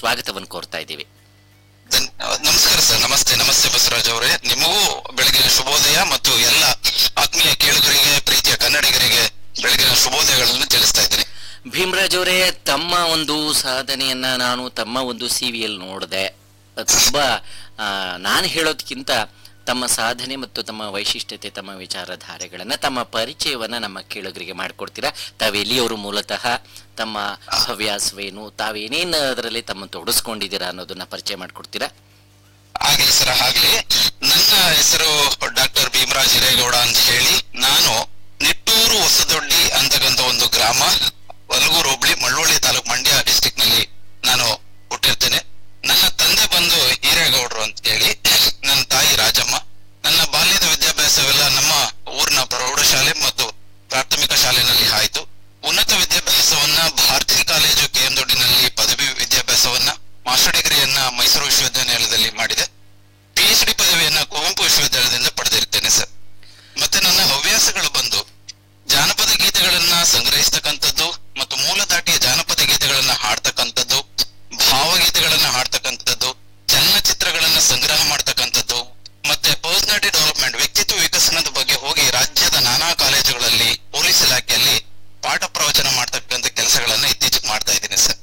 ಸ್ವಾಗತವನ್ನು ಕೋರ್ತಾ ಇದ್ದೀವಿ ಧನ್- ನಮಸ್ಕಾರ ಸರ್ ನಮಸ್ತೆ ನಮಸ್ತೆ ಬಸವರಾಜ್ ಅವರೇ ನಿಮಗೂ ಬೆಳಗಿನ ಶುಭೋದಯ ಮತ್ತು ಎಲ್ಲ ಆತ್ಮೀಯ ಕೇಳುಗರಿಗೆ ಪ್ರೀತಿಯ ಕನ್ನಡಿಗರಿಗೆ ಬೆಳಗಿನ ಶುಭೋದಯಗಳನ್ನು ತಿಳಿಸ್ತಾ ಇದ್ದೀನಿ ಭೀಮರಾಜ್ ಅವರೇ ತಮ್ಮ ಒಂದು ಸಾಧನೆಯನ್ನ ನಾನು ತಮ್ಮ ಒಂದು ಸಿವಿಯಲ್ಲಿ ನೋಡಿದೆ ತುಂಬಾ ಆ, ನಾನು ಹೇಳೋದಕ್ಕಿಂತ ತಮ್ಮ ಸಾಧನೆ ಮತ್ತು ತಮ್ಮ ವೈಶಿಷ್ಟ್ಯತೆ ತಮ್ಮ ವಿಚಾರಧಾರೆಗಳನ್ನ ತಮ್ಮ ಪರಿಚಯವನ್ನ ನಮ್ಮ ಕೇಳುಗರಿಗೆ ಮಾಡಿಕೊಡ್ತೀರಾ ತಾವೆಲ್ಲಿಯವರು ಮೂಲತಃ ತಮ್ಮ ಹವ್ಯಾಸವೇನು ತಾವೇನೇನು ಅದರಲ್ಲಿ ತಮ್ಮ ತೊಡಸ್ಕೊಂಡಿದ್ದೀರಾ ಅನ್ನೋದನ್ನ ಪರಿಚಯ ಮಾಡಿಕೊಡ್ತೀರಾ ಆಗ್ಲಿ ಸರ್ ಆಗ್ಲಿ ನನ್ನ ಹೆಸರು ಡಾಕ್ಟರ್ ಭೀಮರಾಜ್ ಹಿರೇಗೌಡ ಅಂತ ಹೇಳಿ ನಾನು ನಿಟ್ಟೂರು ಹೊಸದೊಡ್ಡಿ ಅಂತಕ್ಕಂಥ ಒಂದು ಗ್ರಾಮ ವಲಗೂರು ಹೋಬಳಿ ಮಳ್ಳವಳ್ಳಿ ತಾಲೂಕು ಮಂಡ್ಯ ಡಿಸ್ಟಿಕ್ ನಲ್ಲಿ ನಾನು ಹುಟ್ಟಿರ್ತೇನೆ ನನ್ನ ತಂದೆ ಬಂದು ಹಿರೇಗೌಡರು ಅಂತ ಹೇಳಿ ನನ್ನ ತಾಯಿ ರಾಜಮ್ಮ ನನ್ನ ಬಾಲ್ಯದ ವಿದ್ಯಾಭ್ಯಾಸವೆಲ್ಲ ನಮ್ಮ ಊರಿನ ಪ್ರೌಢಶಾಲೆ ಮತ್ತು ಪ್ರಾಥಮಿಕ ಶಾಲೆನಲ್ಲಿ ಆಯ್ತು ಉನ್ನತ ವಿದ್ಯಾಭ್ಯಾಸವನ್ನ ಭಾರತಿ ಕಾಲೇಜು ಕೆಎಂದೊಡ್ಡಿನಲ್ಲಿ ಪದವಿ ವಿದ್ಯಾಭ್ಯಾಸವನ್ನ ಮಾಸ್ಟರ್ ಡಿಗ್ರಿಯನ್ನ ಮೈಸೂರು ವಿಶ್ವವಿದ್ಯಾನಿಲಯದಲ್ಲಿ ಮಾಡಿದೆ ಪಿ ಎಚ್ ಡಿ ಪದವಿಯನ್ನ ಕುವೆಂಪು ವಿಶ್ವವಿದ್ಯಾಲಯದಿಂದ ಪಡೆದಿರ್ತೇನೆ ಸರ್ ಮತ್ತೆ ನನ್ನ ಹವ್ಯಾಸಗಳು ಬಂದು ಜಾನಪದ ಗೀತೆಗಳನ್ನ ಸಂಗ್ರಹಿಸ್ತಕ್ಕಂಥದ್ದು ಮತ್ತು ಮೂಲದಾಟಿಯ ಜಾನಪದ ಗೀತೆಗಳನ್ನ ಹಾಡ್ತಕ್ಕಂಥದ್ದು ಭಾವಗೀತೆಗಳನ್ನ ಹಾಡ್ತಕ್ಕಂಥದ್ದು ಚಲನಚಿತ್ರಗಳನ್ನ ಸಂಗ್ರಹ ಮಾಡ್ತಕ್ಕಂಥದ್ದು ಮತ್ತೆ ಪರ್ಸನಾಲಿಟಿ ಡೆವಲಪ್ಮೆಂಟ್ ವ್ಯಕ್ತಿತ್ವ ವಿಕಸನದ ಬಗ್ಗೆ ಹೋಗಿ ರಾಜ್ಯದ ನಾನಾ ಕಾಲೇಜುಗಳಲ್ಲಿ ಪೊಲೀಸ್ ಇಲಾಖೆಯಲ್ಲಿ ಪಾಠ ಪ್ರವಚನ ಮಾಡ್ತಕ್ಕಂಥ ಕೆಲಸಗಳನ್ನ ಇತ್ತೀಚೆಗೆ ಮಾಡ್ತಾ ಇದ್ದೀನಿ ಸರ್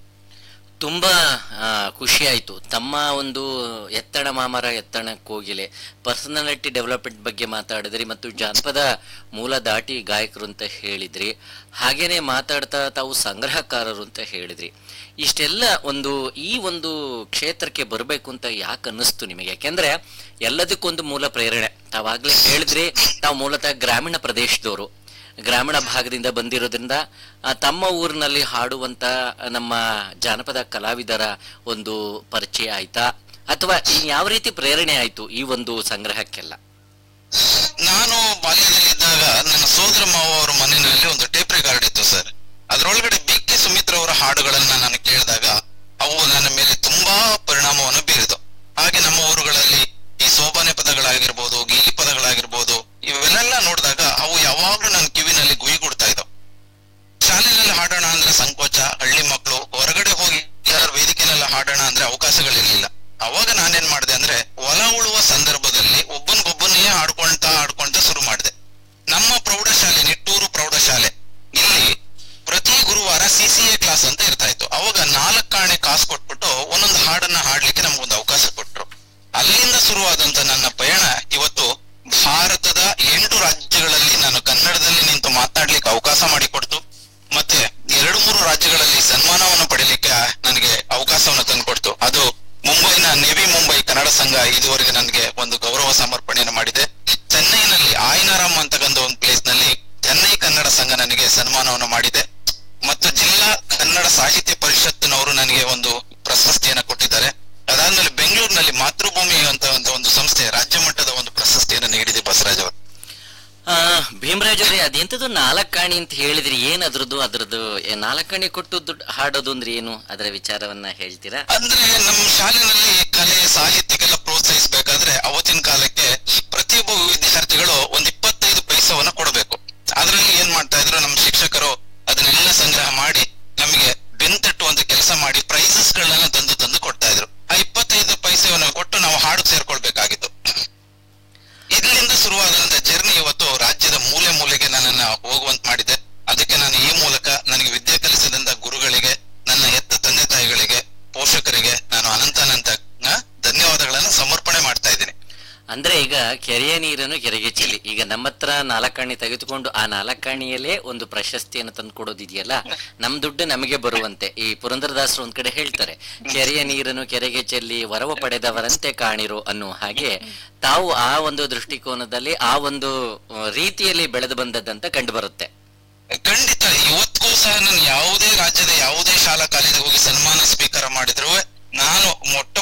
ತುಂಬಾ ಆ, ಖುಷಿ ಆಯ್ತು ತಮ್ಮ ಒಂದು ಎತ್ತಣ ಮಾಮರ ಎತ್ತಣ ಕೋಗಿಲೆ ಪರ್ಸನಾಲಿಟಿ ಡೆವಲಪ್ಮೆಂಟ್ ಬಗ್ಗೆ ಮಾತಾಡಿದ್ರಿ ಮತ್ತು ಜಾನಪದ ಮೂಲ ದಾಟಿ ಗಾಯಕರು ಅಂತ ಹೇಳಿದ್ರಿ ಹಾಗೇನೆ ಮಾತಾಡ್ತಾ ತಾವು ಸಂಗ್ರಹಕಾರರು ಅಂತ ಹೇಳಿದ್ರಿ ಇಷ್ಟೆಲ್ಲ ಒಂದು ಈ ಒಂದು ಕ್ಷೇತ್ರಕ್ಕೆ ಬರಬೇಕು ಅಂತ ಯಾಕೆ ಅನ್ನಿಸ್ತು ನಿಮಗೆ ಯಾಕೆಂದ್ರೆ ಎಲ್ಲದಕ್ಕೊಂದು ಮೂಲ ಪ್ರೇರಣೆ ತಾವಾಗ್ಲೇ ಹೇಳಿದ್ರಿ ತಾವು ಮೂಲತಃ ಗ್ರಾಮೀಣ ಪ್ರದೇಶದವರು ಗ್ರಾಮೀಣ ಭಾಗದಿಂದ ಬಂದಿರೋದ್ರಿಂದ ಆ, ತಮ್ಮ ಊರಿನಲ್ಲಿ ಹಾಡುವಂತ ನಮ್ಮ ಜಾನಪದ ಕಲಾವಿದರ ಒಂದು ಪರಿಚಯ ಆಯ್ತಾ ಅಥವಾ ಯಾವ ರೀತಿ ಪ್ರೇರಣೆ ಆಯ್ತು ಈ ಒಂದು ಸಂಗ್ರಹಕ್ಕೆಲ್ಲ ನಾನು ಬಾಲ್ಯದಲ್ಲಿದ್ದಾಗ ನನ್ನ ಸೋದರ ಮಾವ ಅವರ ಮನೆಯಲ್ಲಿ ಒಂದು ಟೇಪ್ ರೆಕಾರ್ಡ್ ಇತ್ತು ಸರ್ ಅದರೊಳಗಡೆ ಬಿ ಕೆ ಸುಮಿತ್ರ ಅವರ ಹಾಡುಗಳನ್ನ ನಾನು ಕೇಳಿದಾಗ ಅವು ನನ್ನ ಮೇಲೆ ತುಂಬಾ ಪರಿಣಾಮವನ್ನು ಬೀರಿತು ಹಾಗೆ ನಮ್ಮ ಊರುಗಳಲ್ಲಿ ಈ ಸೋಬಾನೆ ಪದಗಳಾಗಿರ್ಬೋದು ಗೀಲಿ ಪದಗಳಾಗಿರ್ಬೋದು ಇವೆಲ್ಲ ನೋಡಿದಾಗ ಅವು ಯಾವಾಗ್ಲೂ ನನ್ನ ಕಿವಿನಲ್ಲಿ ಗುಯಿಗುಡ್ತಾ ಇದ್ದವು ಶಾಲೆಯಲ್ಲಿ ಹಾಡೋಣ ಅಂದ್ರೆ ಸಂಕೋಚ ಹಳ್ಳಿ ಮಕ್ಕಳು ಹೊರಗಡೆ ಹೋಗಿ ಯಾರು ವೇದಿಕೆನೆಲ್ಲ ಹಾಡೋಣ ಅಂದ್ರೆ ಅವಕಾಶಗಳಿರ್ಲಿಲ್ಲ ಅವಾಗ ನಾನೇನ್ ಮಾಡಿದೆ ಅಂದ್ರೆ ಹೊಲ ಉಳುವ ಸಂದರ್ಭದಲ್ಲಿ ಒಬ್ಬನಿಗೊಬ್ಬನೇ ಹಾಡ್ಕೊಂತ ಹಾಡ್ಕೊಂತ ಶುರು ಮಾಡಿದೆ ನಮ್ಮ ಪ್ರೌಢಶಾಲೆ ನಿಟ್ಟೂರು ಪ್ರೌಢಶಾಲೆ ಇಲ್ಲಿ ಪ್ರತಿ ಗುರುವಾರ ಸಿ ಸಿ ಎ ಕ್ಲಾಸ್ ಅಂತ ಇರ್ತಾ ಇತ್ತು ಅವಾಗ ನಾಲ್ಕಾಣೆ ಕಾಸು ಕೊಟ್ಬಿಟ್ಟು ಒಂದೊಂದು ಹಾಡನ್ನ ಹಾಡ್ಲಿಕ್ಕೆ ನಮ್ಗೊಂದು ಅವಕಾಶ ಕೊಟ್ರು ಅಲ್ಲಿಂದ ಶುರುವಾದಂತ ನನ್ನ ಪಯಣ ಇವತ್ತು ಭಾರತದ ಎಂಟು ರಾಜ್ಯಗಳಲ್ಲಿ ನಾನು ಕನ್ನಡದಲ್ಲಿ ನಿಂತು ಮಾತನಾಡ್ಲಿಕ್ಕೆ ಅವಕಾಶ ಮಾಡಿಕೊಡ್ತು ಮತ್ತೆ ಎರಡು ಮೂರು ರಾಜ್ಯಗಳಲ್ಲಿ ಸನ್ಮಾನವನ್ನು ಪಡಿಲಿಕ್ಕೆ ನನಗೆ ಅವಕಾಶವನ್ನು ತಂದುಕೊಡ್ತು ಅದು ಮುಂಬೈನ ನೆವಿ ಮುಂಬೈ ಕನ್ನಡ ಸಂಘ ಇದುವರೆಗೆ ನನಗೆ ಒಂದು ಗೌರವ ಸಮರ್ಪಣೆಯನ್ನು ಮಾಡಿದೆ ಚೆನ್ನೈನಲ್ಲಿ ಆಯ್ನಾರಾಮ್ ಅಂತಕ್ಕಂಥ ಒಂದು ಪ್ಲೇಸ್ ನಲ್ಲಿ ಚೆನ್ನೈ ಕನ್ನಡ ಸಂಘ ನನಗೆ ಸನ್ಮಾನವನ್ನು ಮಾಡಿದೆ ಮತ್ತು ಜಿಲ್ಲಾ ಕನ್ನಡ ಸಾಹಿತ್ಯ ಪರಿಷತ್ತಿನವರು ನನಗೆ ಒಂದು ಪ್ರಶಸ್ತಿಯನ್ನ ಕೊಟ್ಟಿದ್ದಾರೆ ಅದಾದ್ಮೇಲೆ ಬೆಂಗಳೂರಿನಲ್ಲಿ ಮಾತೃಭೂಮಿ ಅಂತ ಒಂದು- ಒಂದು ಸಂಸ್ಥೆ ರಾಜ್ಯ ಮಟ್ಟದ ಒಂದು ಪ್ರಶಸ್ತಿಯನ್ನು ನೀಡಿದೆ ಬಸವರಾಜ್ ಅವರು ಆ ಭೀಮರಾಜ್ ಅವ್ರೆ ಅದೆಂತದ್ದು ನಾಲ್ಕಾಣಿ ಅಂತ ಹೇಳಿದ್ರಿ ಏನ್ ಅದ್ರದ್ದು ಅದ್ರದ್ದು ಏ, ನಾಲ್ಕಾಣಿ ಕೊಟ್ಟು ದುಡ್ಡು ಹಾಡೋದು ಅಂದ್ರೆ ಏನು ಅದರ ವಿಚಾರವನ್ನ ಹೇಳ್ತೀರಾ ಅಂದ್ರೆ ನಮ್ಮ ಶಾಲೆನಲ್ಲಿ ಕಲೆ ಸಾಹಿತ್ಯಕ್ಕೆಲ್ಲ ಪ್ರೋತ್ಸಾಹಿಸಬೇಕಾದ್ರೆ ಅವತ್ತಿನ ಕಾಲಕ್ಕೆ ಪ್ರತಿಯೊಬ್ಬ ವಿದ್ಯಾರ್ಥಿಗಳು ಒಂದ್ ಇಪ್ಪತ್ತೈದು ಪೈಸವನ್ನ ಕೊಡಬೇಕು ಅದರಲ್ಲಿ ಏನ್ ಮಾಡ್ತಾ ಇದ್ರು ನಮ್ಮ ಶಿಕ್ಷಕರು ಅದನ್ನೆಲ್ಲ ಸಂಗ್ರಹ ಮಾಡಿ ನಮಗೆ ಬೆನ್ತಟ್ಟುವಂತ ಕೆಲಸ ಮಾಡಿ ಪ್ರೈಸಸ್ ಗಳನ್ನ ತಂದು ತಂದು ಕೊಡ್ತಾ ಇದ್ರು ಆ ಇಪ್ಪತ್ತೈದು ಪೈಸೆಯನ್ನು ಕೊಟ್ಟು ನಾವು ಹಾಡು ಸೇರ್ಕೊಳ್ಬೇಕಾಗಿತ್ತು ಇಲ್ಲಿಂದ ಶುರುವಾದಂತ ಜರ್ನಿ ಇವತ್ತು ರಾಜ್ಯದ ಮೂಲೆ ಮೂಲೆಗೆ ನನ್ನನ್ನ ಹೋಗುವಂತ ಮಾಡಿದೆ ಅದಕ್ಕೆ ನಾನು ಈ ಮೂಲಕ ನನಗೆ ವಿದ್ಯೆ ಕಲಿಸಿದಂತ ಗುರುಗಳಿಗೆ ನನ್ನ ಹೆತ್ತ ತಂದೆ ತಾಯಿಗಳಿಗೆ ಪೋಷಕರಿಗೆ ನಾನು ಅನಂತಾನಂತ ಆ, ಧನ್ಯವಾದಗಳನ್ನು ಸಮರ್ಪಣೆ ಮಾಡ್ತಾ ಇದ್ದೀನಿ ಅಂದ್ರೆ ಈಗ ಕೆರೆಯ ನೀರನ್ನು ಕೆರೆಗೆ ಚೆಲ್ಲಿ ಈಗ ನಮ್ಮ ಹತ್ರ ನಾಲ್ಕಾಣಿ ತೆಗೆದುಕೊಂಡು ಆ ನಾಲ್ಕಾಣಿಯಲ್ಲೇ ಒಂದು ಪ್ರಶಸ್ತಿಯನ್ನು ತಂದು ಕೊಡೋದಿದೆಯಲ್ಲ ನಮ್ ದುಡ್ಡು ನಮಗೆ ಬರುವಂತೆ ಈ ಪುರಂದರದಾಸರು ಒಂದ್ ಕಡೆ ಹೇಳ್ತಾರೆ ಕೆರೆಯ ನೀರನ್ನು ಕೆರೆಗೆ ಚೆಲ್ಲಿ ವರವ ಪಡೆದವರಂತೆ ಕಾಣಿರು ಅನ್ನುವ ಹಾಗೆ ತಾವು ಆ ಒಂದು ದೃಷ್ಟಿಕೋನದಲ್ಲಿ ಆ ಒಂದು ಆ, ರೀತಿಯಲ್ಲಿ ಬೆಳೆದು ಬಂದದ್ದಂತ ಕಂಡು ಬರುತ್ತೆ ಖಂಡಿತ ಇವತ್ತಿಗೂ ಸಹ ನಾನು ಯಾವುದೇ ರಾಜ್ಯದ ಯಾವುದೇ ಶಾಲಾ ಕಾಲೇಜಿಗೆ ಹೋಗಿ ಸನ್ಮಾನ ಸ್ವೀಕಾರ ಮಾಡಿದ್ರು ನಾನು ಮೊಟ್ಟ